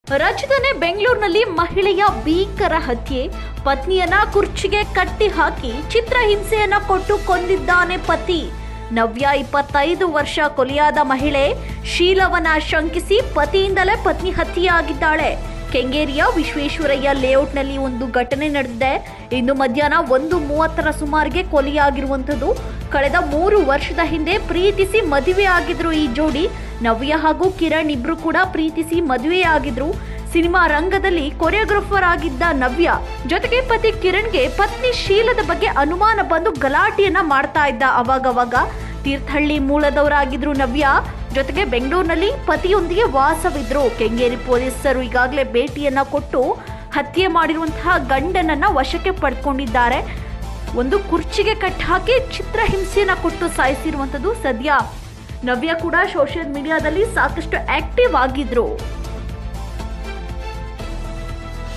ರಾಜ್ಯದನೇ ಬೆಂಗಳೂರಿನಲ್ಲಿ ಮಹಿಳೆಯ ಭೀಕರ ಹತ್ಯೆ ಪತ್ನಿಯನ್ನ ಕುರ್ಚಿಗೆ ಕಟ್ಟಿ ಹಾಕಿ ಚಿತ್ರಹಿಂಸೆಯನ್ನ ಕೊಟ್ಟು ಕೊಂದಿದ್ದಾನೆ ಪತಿ ನವ್ಯ ಇಪ್ಪತ್ತೈದು ವರ್ಷ ಕೊಲೆಯಾದ ಮಹಿಳೆ ಶೀಲವನ್ನ ಶಂಕಿಸಿ ಪತಿಯಿಂದಲೇ ಪತ್ನಿ ಹತ್ಯೆಯಾಗಿದ್ದಾಳೆ ಕೆಂಗೇರಿಯ ವಿಶ್ವೇಶ್ವರಯ್ಯ ಲೇಔಟ್ನಲ್ಲಿ ಒಂದು ಘಟನೆ ನಡೆದಿದೆ ಇಂದು ಮಧ್ಯಾಹ್ನ ಒಂದು ಮೂವತ್ತರ ಸುಮಾರಿಗೆ ಕೊಲೆಯಾಗಿರುವಂಥದ್ದು ಕಳೆದ ಮೂರು ವರ್ಷದ ಹಿಂದೆ ಪ್ರೀತಿಸಿ ಮದುವೆ ಆಗಿದ್ರು ಈ ಜೋಡಿ ನವ್ಯ ಹಾಗೂ ಕಿರಣ್ ಇಬ್ರು ಕೂಡ ಪ್ರೀತಿಸಿ ಮದುವೆಯಾಗಿದ್ರು ಸಿನಿಮಾ ರಂಗದಲ್ಲಿ ಕೊರಿಯೋಗ್ರಾಫರ್ ಆಗಿದ್ದ ನವ್ಯ ಜೊತೆಗೆ ಪತಿ ಕಿರಣ್ಗೆ ಪತ್ನಿ ಶೀಲದ ಬಗ್ಗೆ ಅನುಮಾನ ಬಂದು ಗಲಾಟೆಯನ್ನ ಮಾಡ್ತಾ ಇದ್ದ ಅವಾಗವಾಗ ತೀರ್ಥಹಳ್ಳಿ ಮೂಲದವರಾಗಿದ್ರು ನವ್ಯ ಜೊತೆಗೆ ಬೆಂಗಳೂರಿನಲ್ಲಿ ಪತಿಯೊಂದಿಗೆ ವಾಸವಿದ್ರು ಕೆಂಗೇರಿ ಪೊಲೀಸರು ಈಗಾಗಲೇ ಭೇಟಿಯನ್ನ ಕೊಟ್ಟು ಹತ್ಯೆ ಮಾಡಿರುವಂತಹ ಗಂಡನನ್ನ ವಶಕ್ಕೆ ಪಡ್ಕೊಂಡಿದ್ದಾರೆ ಒಂದು ಕುರ್ಚಿಗೆ ಕಟ್ಟಿ ಹಾಕಿ ಚಿತ್ರಹಿಂಸೆಯನ್ನ ಕೊಟ್ಟು ಸಾಯಿಸಿರುವಂಥದ್ದು ಸದ್ಯ ನವ್ಯ ಕೂಡ ಸೋಷಿಯಲ್ ಮೀಡಿಯಾದಲ್ಲಿ ಸಾಕಷ್ಟು ಆಕ್ಟಿವ್ ಆಗಿದ್ರು